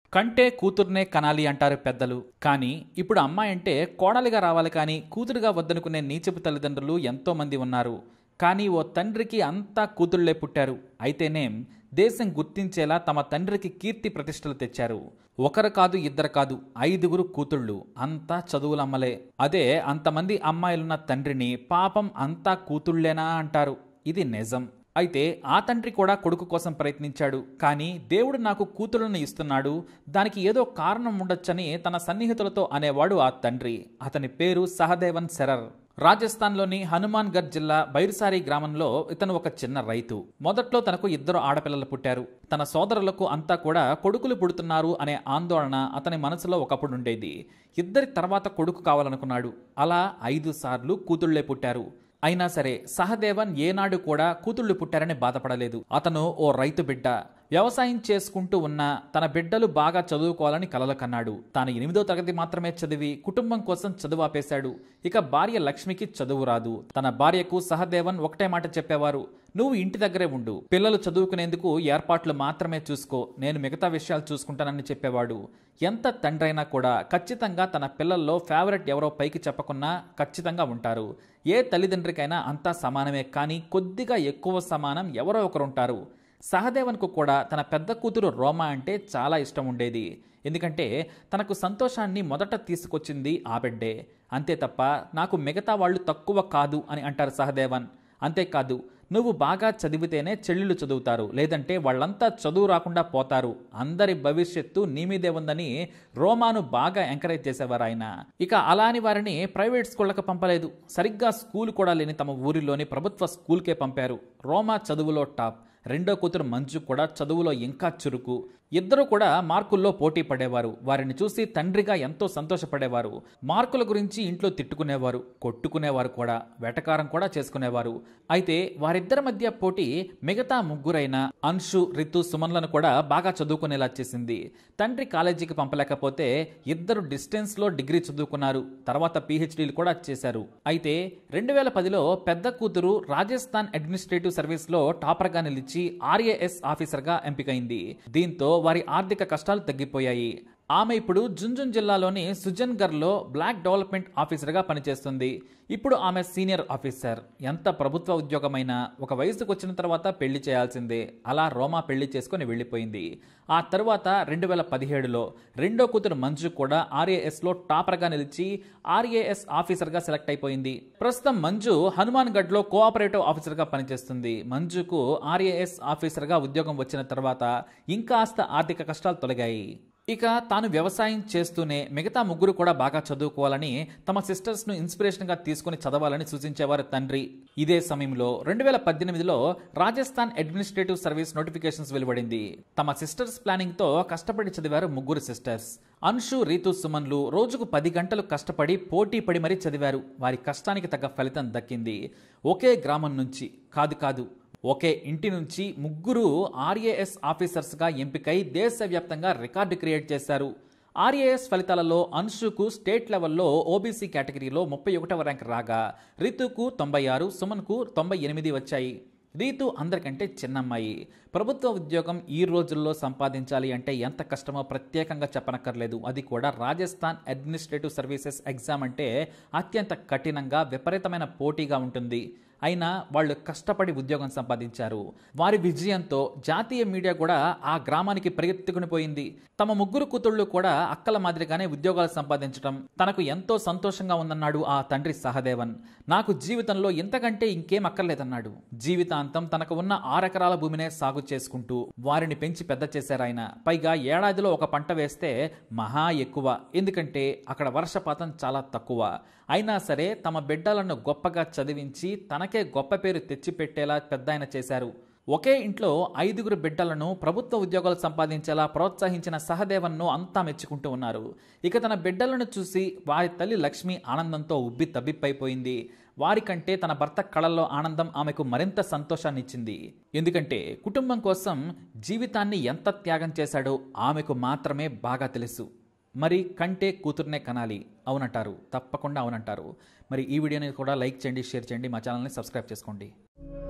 కంటే కూతుర్నే కనాలి అంటారు పెద్దలు కానీ ఇప్పుడు అమ్మాయి అంటే కోడలిగా రావాలి కానీ కూతురుగా వద్దనుకునే నీచపు తల్లిదండ్రులు ఎంతో మంది ఉన్నారు కానీ ఓ తండ్రికి అంతా కూతుళ్లే పుట్టారు అయితేనేం దేశం గుర్తించేలా తమ తండ్రికి కీర్తి ప్రతిష్టలు తెచ్చారు ఒకరు కాదు ఇద్దరు కాదు ఐదుగురు కూతుళ్ళు అంతా చదువులమ్మలే అదే అంతమంది అమ్మాయిలున్న తండ్రిని పాపం అంతా కూతుళ్ళేనా అంటారు ఇది నిజం అయితే ఆ తండ్రి కూడా కొడుకు కోసం ప్రయత్నించాడు కానీ దేవుడు నాకు కూతురులను ఇస్తున్నాడు దానికి ఏదో కారణం ఉండొచ్చని తన సన్నిహితులతో అనేవాడు ఆ తండ్రి అతని పేరు సహదేవన్ శరర్ రాజస్థాన్లోని హనుమాన్గఢ్ జిల్లా బైరుసారి గ్రామంలో ఇతను ఒక చిన్న రైతు మొదట్లో తనకు ఇద్దరు ఆడపిల్లలు పుట్టారు తన సోదరులకు అంతా కూడా కొడుకులు పుడుతున్నారు అనే ఆందోళన అతని మనసులో ఒకప్పుడు ఉండేది ఇద్దరి తర్వాత కొడుకు కావాలనుకున్నాడు అలా ఐదు సార్లు కూతుళ్లే పుట్టారు అయినా సరే సహదేవన్ ఏనాడు కూడా కూతుళ్లు పుట్టారని బాధపడలేదు అతను ఓ రైతు బిడ్డ వ్యవసాయం చేసుకుంటూ ఉన్న తన బిడ్డలు బాగా చదువుకోవాలని కలలు కన్నాడు తాను ఎనిమిదో తరగతి మాత్రమే చదివి కుటుంబం కోసం చదువు ఆపేశాడు ఇక భార్య లక్ష్మికి చదువు రాదు తన భార్యకు సహదేవన్ ఒకటే మాట చెప్పేవారు నువ్వు ఇంటి దగ్గరే ఉండు పిల్లలు చదువుకునేందుకు ఏర్పాట్లు మాత్రమే చూసుకో నేను మిగతా విషయాలు చూసుకుంటానని చెప్పేవాడు ఎంత తండ్రైనా కూడా ఖచ్చితంగా తన పిల్లల్లో ఫేవరెట్ ఎవరో పైకి చెప్పకున్నా ఖచ్చితంగా ఉంటారు ఏ తల్లిదండ్రికైనా అంతా సమానమే కానీ కొద్దిగా ఎక్కువ సమానం ఎవరో ఒకరు ఉంటారు సహదేవన్కు కూడా తన పెద్ద కూతురు రోమా అంటే చాలా ఇష్టం ఉండేది ఎందుకంటే తనకు సంతోషాన్ని మొదట తీసుకొచ్చింది ఆ బిడ్డే అంతే తప్ప నాకు మిగతా వాళ్ళు తక్కువ కాదు అని అంటారు సహదేవన్ అంతేకాదు నువ్వు బాగా చదివితేనే చెల్లెళ్ళు చదువుతారు లేదంటే వాళ్ళంతా చదువు రాకుండా పోతారు అందరి భవిష్యత్తు నీ మీదే ఉందని రోమాను బాగా ఎంకరేజ్ చేసేవారు ఆయన ఇక అలాని వారిని ప్రైవేట్ స్కూళ్ళకు పంపలేదు సరిగ్గా స్కూల్ కూడా లేని తమ ఊరిలోని ప్రభుత్వ స్కూల్కే పంపారు రోమా చదువులో టాప్ రెండో కూతురు మంజు కూడా చదువులో ఇంకా చురుకు ఇద్దరు కూడా మార్కుల్లో పోటీ పడేవారు వారిని చూసి తండ్రిగా ఎంతో సంతోషపడేవారు మార్కుల గురించి ఇంట్లో తిట్టుకునేవారు కొట్టుకునేవారు కూడా వెటకారం కూడా చేసుకునేవారు అయితే వారిద్దరి మధ్య పోటీ మిగతా ముగ్గురైన అన్షు రితు సుమన్లను కూడా బాగా చదువుకునేలా చేసింది తండ్రి కాలేజీకి పంపలేకపోతే ఇద్దరు డిస్టెన్స్లో డిగ్రీ చదువుకున్నారు తర్వాత పీహెచ్డీలు కూడా చేశారు అయితే రెండు వేల పదిలో పెద్ద కూతురు రాజస్థాన్ అడ్మినిస్ట్రేటివ్ సర్వీస్లో టాపర్గా నిలిచి ఆర్ఏఎస్ ఆఫీసర్గా ఎంపికైంది దీంతో వారి ఆర్థిక కష్టాలు తగ్గిపోయాయి ఆమె ఇప్పుడు జుంజున్ జిల్లాలోని సుజన్గర్లో బ్లాక్ డెవలప్మెంట్ ఆఫీసర్గా పనిచేస్తుంది ఇప్పుడు ఆమె సీనియర్ ఆఫీసర్ ఎంత ప్రభుత్వ ఉద్యోగమైనా ఒక వయసుకు వచ్చిన తర్వాత పెళ్లి చేయాల్సిందే అలా రోమా పెళ్లి చేసుకుని వెళ్ళిపోయింది ఆ తర్వాత రెండు వేల పదిహేడులో రెండో కూతురు మంజు కూడా ఆర్ఏఎస్లో టాపర్గా నిలిచి ఆర్ఏఎస్ ఆఫీసర్గా సెలెక్ట్ అయిపోయింది ప్రస్తుతం మంజు హనుమాన్ గఢ్లో కోఆపరేటివ్ ఆఫీసర్గా పనిచేస్తుంది మంజుకు ఆర్ఏఎస్ ఆఫీసర్గా ఉద్యోగం వచ్చిన తర్వాత ఇంకాస్త ఆర్థిక కష్టాలు తొలగాయి ఇక తాను వ్యవసాయం చేస్తూనే మిగతా ముగ్గురు కూడా బాగా చదువుకోవాలని తమ సిస్టర్స్ను ఇన్స్పిరేషన్గా తీసుకుని చదవాలని సూచించేవారు తండ్రి ఇదే సమయంలో రెండు వేల పద్దెనిమిదిలో రాజస్థాన్ అడ్మినిస్ట్రేటివ్ సర్వీస్ నోటిఫికేషన్స్ వెలువడింది తమ సిస్టర్స్ ప్లానింగ్తో కష్టపడి చదివారు ముగ్గురు సిస్టర్స్ అన్షు రీతు సుమన్లు రోజుకు పది గంటలు కష్టపడి పోటీ పడి మరీ చదివారు వారి కష్టానికి తగ్గ ఫలితం దక్కింది ఒకే గ్రామం నుంచి కాదు కాదు ఒకే ఇంటి నుంచి ముగ్గురు ఆర్ఏఎస్ ఆఫీసర్స్గా ఎంపికై దేశవ్యాప్తంగా రికార్డు క్రియేట్ చేశారు ఆర్ఏఎస్ ఫలితాలలో అన్షుకు స్టేట్ లెవెల్లో ఓబీసీ కేటగిరీలో ముప్పై ఒకటవ ర్యాంక్ రాగా రితుకు తొంభై ఆరు సుమన్కు తొంభై ఎనిమిది వచ్చాయి రీతు అందరికంటే చిన్నమ్మాయి ప్రభుత్వ ఉద్యోగం ఈ రోజుల్లో సంపాదించాలి అంటే ఎంత కష్టమో ప్రత్యేకంగా చెప్పనక్కర్లేదు అది కూడా రాజస్థాన్ అడ్మినిస్ట్రేటివ్ సర్వీసెస్ ఎగ్జామ్ అంటే అత్యంత కఠినంగా విపరీతమైన పోటీగా ఉంటుంది అయినా వాళ్ళు కష్టపడి ఉద్యోగం సంపాదించారు వారి విజయంతో జాతీయ మీడియా కూడా ఆ గ్రామానికి పరిగెత్తుకుని పోయింది తమ ముగ్గురు కూతుళ్ళు కూడా అక్కల మాదిరిగానే ఉద్యోగాలు సంపాదించడం తనకు ఎంతో సంతోషంగా ఉందన్నాడు ఆ తండ్రి సహదేవన్ నాకు జీవితంలో ఇంతకంటే ఇంకేం అక్కర్లేదన్నాడు జీవితాంతం తనకు ఉన్న ఆరెకరాల భూమినే సాగు చేసుకుంటూ వారిని పెంచి పెద్ద చేశారాయన పైగా ఏడాదిలో ఒక పంట వేస్తే మహా ఎక్కువ ఎందుకంటే అక్కడ వర్షపాతం చాలా తక్కువ అయినా సరే తమ బిడ్డలను గొప్పగా చదివించి తనకే గొప్ప పేరు తెచ్చిపెట్టేలా పెద్దాయన చేశారు ఒకే ఇంట్లో ఐదుగురు బిడ్డలను ప్రభుత్వ ఉద్యోగాలు సంపాదించేలా ప్రోత్సహించిన సహదేవన్ను అంతా మెచ్చుకుంటూ ఉన్నారు ఇక తన బిడ్డలను చూసి వారి తల్లి లక్ష్మి ఆనందంతో ఉబ్బి తబ్బిప్పైపోయింది వారికంటే తన భర్త కళల్లో ఆనందం ఆమెకు మరింత సంతోషాన్ని ఇచ్చింది ఎందుకంటే కుటుంబం కోసం జీవితాన్ని ఎంత త్యాగం చేశాడో ఆమెకు మాత్రమే బాగా తెలుసు మరి కంటే కూతుర్నే కనాలి అవునంటారు తప్పకుండా అవునంటారు మరి ఈ వీడియోని కూడా లైక్ చేయండి షేర్ చేయండి మా ఛానల్ని సబ్స్క్రైబ్ చేసుకోండి